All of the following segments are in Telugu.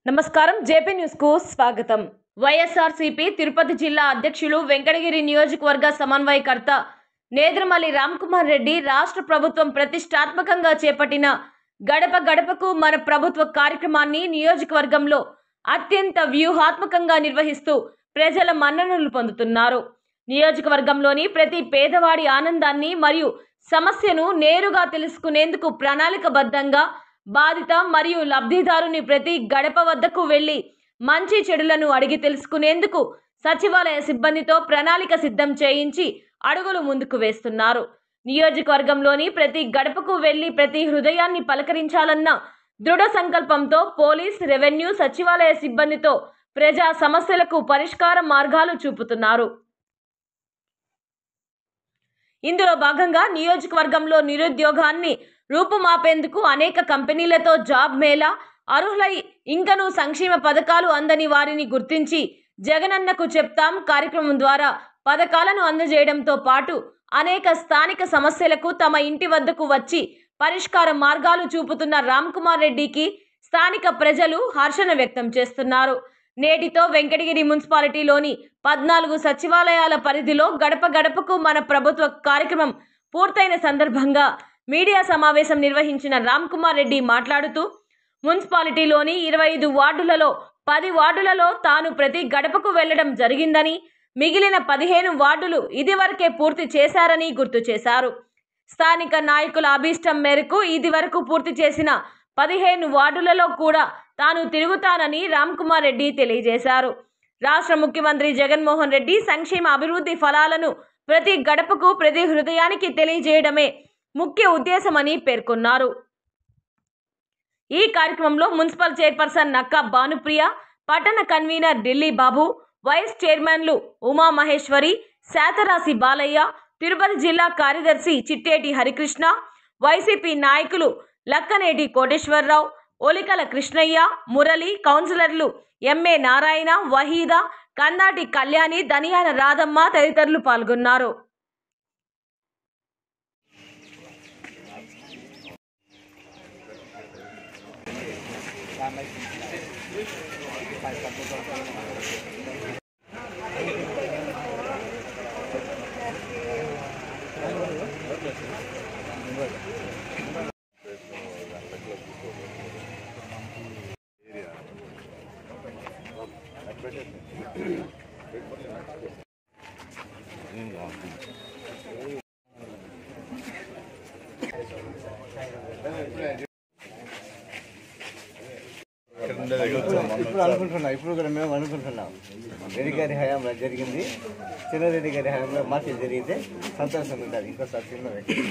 నమస్కారం జేపీ న్యూస్ కు స్వాగతం వైఎస్ఆర్సీపీ తిరుపతి జిల్లా అధ్యక్షులు వెంకటగిరి నియోజకవర్గ సమన్వయకర్త నేదురుమల్లి రామ్కుమార్ రెడ్డి రాష్ట్ర ప్రభుత్వం ప్రతిష్టాత్మకంగా చేపట్టిన గడప గడపకు మన ప్రభుత్వ కార్యక్రమాన్ని నియోజకవర్గంలో అత్యంత వ్యూహాత్మకంగా నిర్వహిస్తూ ప్రజల మన్ననలు పొందుతున్నారు నియోజకవర్గంలోని ప్రతి పేదవాడి ఆనందాన్ని మరియు సమస్యను నేరుగా తెలుసుకునేందుకు ప్రణాళికబద్ధంగా బాధిత మరియు లబ్ధిదారుని ప్రతి గడప వద్దకు వెళ్లి మంచి చెడులను అడిగి తెలుసుకునేందుకు సచివాలయ సిబ్బందితో ప్రణాళిక సిద్ధం చేయించి అడుగులు ముందుకు వేస్తున్నారు నియోజకవర్గంలోని ప్రతి గడపకు వెళ్లి ప్రతి హృదయాన్ని పలకరించాలన్న దృఢ సంకల్పంతో పోలీస్ రెవెన్యూ సచివాలయ సిబ్బందితో ప్రజా సమస్యలకు పరిష్కార మార్గాలు చూపుతున్నారు ఇందులో భాగంగా నియోజకవర్గంలో నిరుద్యోగాన్ని రూపుమాపేందుకు అనేక కంపెనీలతో జాబ్ మేళా అర్హులై ఇంకనూ సంక్షేమ పథకాలు అందని వారిని గుర్తించి జగనన్నకు చెప్తాం కార్యక్రమం ద్వారా పథకాలను అందజేయడంతో పాటు అనేక స్థానిక సమస్యలకు తమ ఇంటి వద్దకు వచ్చి పరిష్కార మార్గాలు చూపుతున్న రామ్ కుమార్ రెడ్డికి స్థానిక ప్రజలు హర్షణ వ్యక్తం చేస్తున్నారు నేటితో వెంకటగిరి మున్సిపాలిటీలోని పద్నాలుగు సచివాలయాల పరిధిలో గడప గడపకు మన ప్రభుత్వ కార్యక్రమం పూర్తయిన సందర్భంగా మీడియా సమావేశం నిర్వహించిన రామ్ కుమార్ రెడ్డి మాట్లాడుతూ మున్సిపాలిటీలోని ఇరవై ఐదు వార్డులలో పది వార్డులలో తాను ప్రతి గడపకు వెళ్లడం జరిగిందని మిగిలిన పదిహేను వార్డులు ఇదివరకే పూర్తి చేశారని గుర్తు చేశారు స్థానిక నాయకుల అభీష్టం మేరకు ఇదివరకు పూర్తి చేసిన పదిహేను వార్డులలో కూడా తాను తిరుగుతానని రామ్ కుమార్ రెడ్డి తెలియజేశారు రాష్ట్ర ముఖ్యమంత్రి జగన్మోహన్ రెడ్డి సంక్షేమ అభివృద్ధి ఫలాలను ప్రతి గడపకు ప్రతి హృదయానికి తెలియజేయడమే ముఖ్య ఉద్దేశమని పేర్కొన్నారు ఈ కార్యక్రమంలో మున్సిపల్ చైర్పర్సన్ నక్కా భానుప్రియ పట్టణ కన్వీనర్ ఢిల్లీ బాబు వైస్ చైర్మన్లు ఉమా మహేశ్వరి శాతరాశి బాలయ్య తిరుపతి జిల్లా కార్యదర్శి చిట్టేటి హరికృష్ణ వైసీపీ నాయకులు లక్కనేటి కోటేశ్వరరావు ఒలికల కృష్ణయ్య మురళి కౌన్సిలర్లు ఎంఏ నారాయణ వహీద కందాటి కళ్యాణి దనియాల రాధమ్మ తదితరులు పాల్గొన్నారు ఇప్పుడు అనుకుంటున్నాం ఇప్పుడు కూడా మేము అనుకుంటున్నాం రెడ్డి గారి హయాంలో జరిగింది చిన్నరెడ్డి గారి హయాంలో మాకు జరిగితే సంతోషంగా ఉంటుంది ఇంకోసారి చిన్న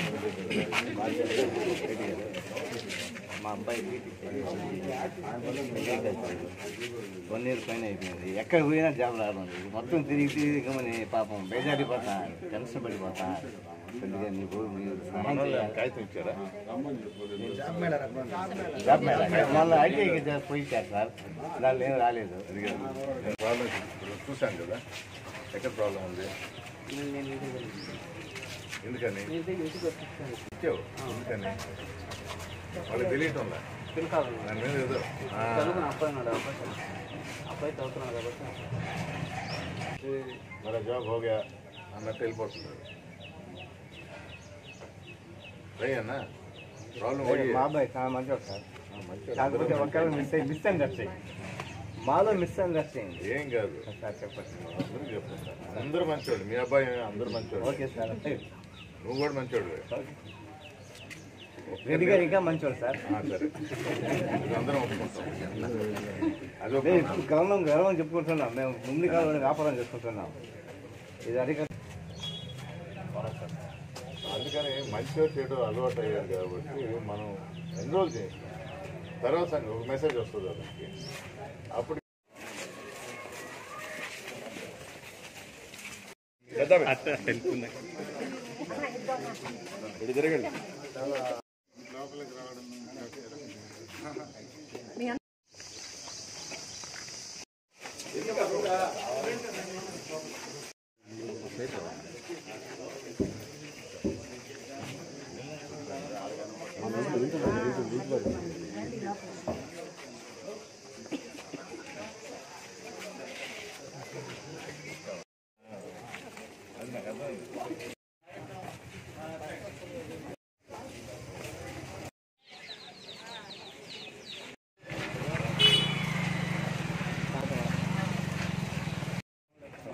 రెడ్డి గారు మా అబ్బాయి వన్ ఇయర్ పైన అయిపోయింది ఎక్కడ పోయినా జాబ్ రావడం లేదు మొత్తం తిరిగి తిరిగి గమని పాపం బేజారిపోతా టెన్షన్ పడిపోతా కొద్దిగా నీకు మీరు సహాయం చేయాలి. కాగితం ఇచ్చారా జాబ్ మేళ మళ్ళీ ఐటీఐకి జాబ్ పోయించారు సార్ దానిలో ఏం రాలేదు అది కాదు ప్రాబ్లం ఇప్పుడు చూశాను కదా ఎక్కడ ప్రాబ్లం ఉంది ఎందుకని ఇచ్చావు ఎందుకని వాళ్ళకి తెలియటం ఉందా దాని మీద ఏదో ఆ, మన జాబ్ హోగా అన్నట్టు వెళ్ళిపోతున్నారు రై అన్న ప్రాబ్లం మా అబ్బాయి చాలా మంచివాడు సార్ మంచిగా కాకపోతే ఒక్కరు మిస్ అయ్యి మిస్ అండర్స్టాండింగ్ మాలో మిస్ అండర్స్టాండింగ్ ఏం కాదు సార్ చెప్పండి అందరూ చెప్తాను అందరూ మంచోడు మీ అబ్బాయి అందరూ మంచోడు ఓకే సార్ నువ్వు కూడా మంచోడు రెడ్డి గారు ఇంకా మంచివాడు సార్ సరే ఇది అందరం ఒప్పుకుంటాం అది మేము ఒప్పుకుంటాం ఇప్పుడు గర్వం గర్వం చెప్పుకుంటున్నాం మేము ముందు కాలంలో వ్యాపారం చేసుకుంటున్నాం ఇది అడిగ అందుకని మంచిగా చెడు అలవాటు అయ్యారు కాబట్టి మనం ఎన్రోల్ చేయాలి తర్వాత సంగతి ఒక మెసేజ్ వస్తుంది అతనికి అప్పుడు ఇటు తిరగండి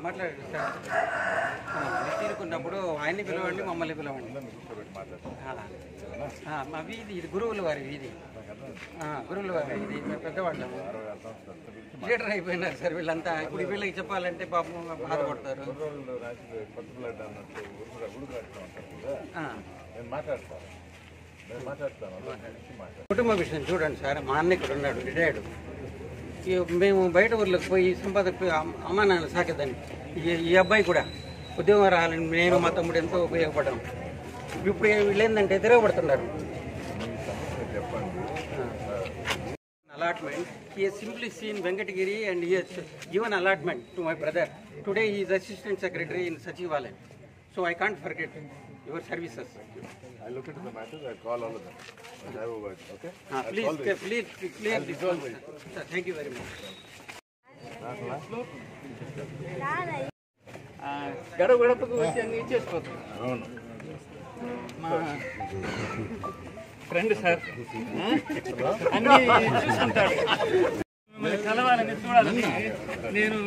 మాట్లాడండి సార్ ఆ, మీరు తీరుకున్నప్పుడు ఆయన్ని పిలవండి మమ్మల్ని పిలవండి ఆ, ఆ, మా వీధి ఇది గురువుల వారి వీధి ఆ, గురువుల వారి వీధి మేము పెద్దవాళ్ళము లీడర్ అయిపోయినారు సార్ వీళ్ళంతా ఇప్పుడు వీళ్ళకి చెప్పాలంటే పాపం బాధపడతారు రోజులు రాసి కొత్త బ్లడ్ అన్నట్టు ఊరు గుడి కట్టుతూ ఉంటారు కదా ఆ. నేను మాట్లాడతాను నేను మాట్లాడతాను అందులో నుంచి మాట్లాడతాను కుటుంబ విషయం చూడండి సార్ మా అన్న ఇక్కడ ఉన్నాడు రిటైర్డ్ మేము బయట ఊర్లకు పోయి సంపాదక పోయి అమ్మ అమ్మ నాన్న సాకేదాన్ని ఈ ఈ అబ్బాయి కూడా ఉద్యోగం రావాలని నేను మా తమ్ముడు ఎంతో ఉపయోగపడ్డాం ఇప్పుడు వీళ్ళు ఏంటంటే తిరగబడుతున్నారు మీ సమస్య చెప్పండి allotment. He has simply seen Venkatagiri and he has given allotment to my brother. Today he is assistant secretary in Sachivalaya. So I can't forget your services. I look into the matter, I call all of them. And have a word, okay? Uh, please, please, clear this one. Sir, thank you very much. గడప గడపకు వచ్చి అన్ని ఇచ్చేసిపోతాం అవును మా ఫ్రెండ్ సార్ అన్ని చూసుకుంటాడు మిమ్మల్ని కలవాలని చూడాలని నేను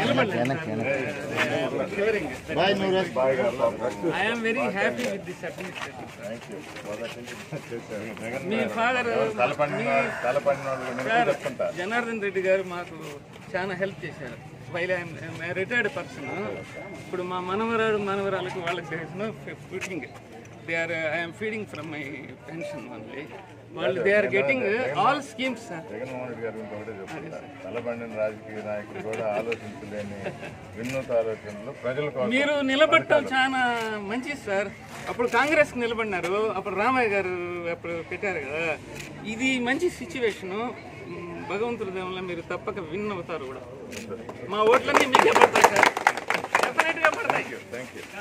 బాగా I'm very happy with this administration thank you మొదటి నుంచి చేశాను జగన్ మీ ఫాదర్ తలపడిన వాళ్ళు- తలపడిన వాళ్ళు నేను సార్ చెప్తుంటా జనార్దన్ రెడ్డి గారు మాకు చాలా హెల్ప్ చేశారు వైల్ ఐఎమ్ రిటైర్డ్ పర్సన్ ఇప్పుడు మా మనవరాడు మనవరాలకు వాళ్ళకి there is no feeding they are I'm feeding from my pension only వాళ్ళు they are getting all schemes sir Jaganmohan Reddy గారు ఇంకొకటే చెప్తుంటా తలబండిన రాజకీయ నాయకులు కూడా ఆలోచించలేని వినూత ఆలోచనలు ప్రజల కోసం మీరు నిలబడటం చాలా మంచిది సార్ అప్పుడు కాంగ్రెస్ నిలబడినారు అప్పుడు రామయ్య గారు అప్పుడు పెట్టారు కదా ఇది మంచి సిచ్యువేషను భగవంతుడి దేవుళ్ళ మీరు తప్పక విన్ అవుతారు కూడా మా ఓట్లన్నీ మీకే పడతాయి సార్ డెఫినెట్గా పడతాయి థ్యాంక్ యూ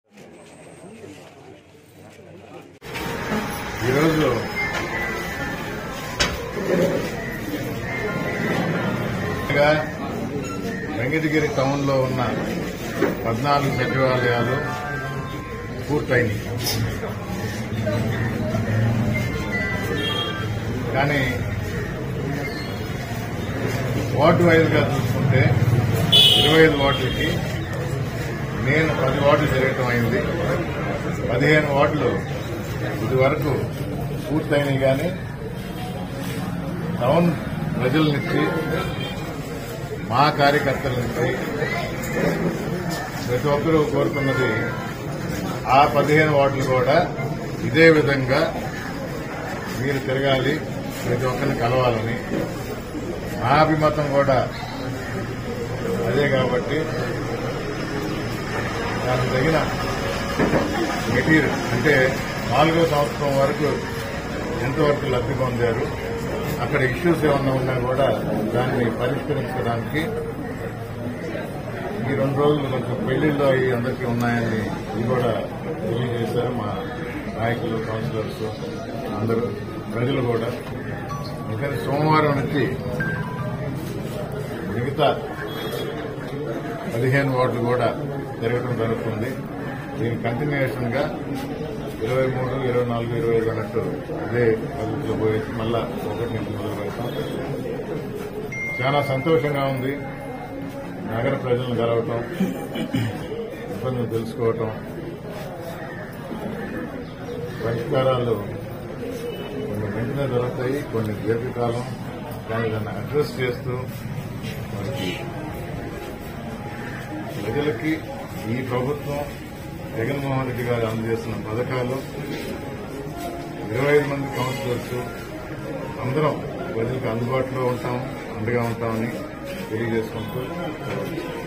ఈరోజు ఇంకా వెంకటగిరి టౌన్లో ఉన్న పద్నాలుగు సచివాలయాలు పూర్తయినాయి కానీ వార్డు వైజ్గా చూసుకుంటే ఇరవై ఐదు వార్డులకి నేను పది వార్డులు తిరగటం అయింది పదిహేను వార్డులు ఇది వరకు పూర్తయినాయి కానీ టౌన్ ప్రజల నుంచి మా కార్యకర్తల నుంచి ప్రతి ఒక్కరూ కోరుకున్నది ఆ పదిహేను వార్డులు కూడా ఇదే విధంగా మీరు తిరగాలి ప్రతి ఒక్కరిని కలవాలని మా అభిమతం కూడా అదే కాబట్టి దానికి తగిన మెటీరియల్ అంటే నాలుగో సంవత్సరం వరకు ఎంతవరకు లబ్ధి పొందారు అక్కడ ఇష్యూస్ ఏమన్నా ఉన్నా కూడా దాన్ని పరిష్కరించడానికి ఈ రెండు రోజులు కొంచెం పెళ్లిళ్ళు అవి అందరికీ ఉన్నాయని ఇది కూడా తెలియజేశారు మా నాయకులు కౌన్సిలర్స్ అందరూ ప్రజలు కూడా ఎందుకంటే సోమవారం నుంచి మిగతా పదిహేను వార్డులు కూడా జరగడం జరుగుతుంది దీని కంటిన్యూషన్ గా ఇరవై మూడు ఇరవై నాలుగు ఇరవై ఐదు అన్నట్టు అదే పద్ధతిలో పోయేసి మళ్ళా ఒకటి నుంచి మొదలు పెడతాం చాలా సంతోషంగా ఉంది నగర ప్రజలను కలవటం ఇబ్బందులు తెలుసుకోవటం పరిష్కారాలు కొన్ని వెంటనే దొరుకుతాయి కొన్ని దీర్ఘకాలం కానీ దాన్ని అడ్రస్ చేస్తూ మనకి ప్రజలకి ఈ ప్రభుత్వం జగన్మోహన్ రెడ్డి గారు అందజేస్తున్న పథకాలు ఇరవై ఐదు మంది కౌన్సిలర్స్ అందరం ప్రజలకు అందుబాటులో ఉంటాం అండగా ఉంటామని తెలియజేసుకుంటూ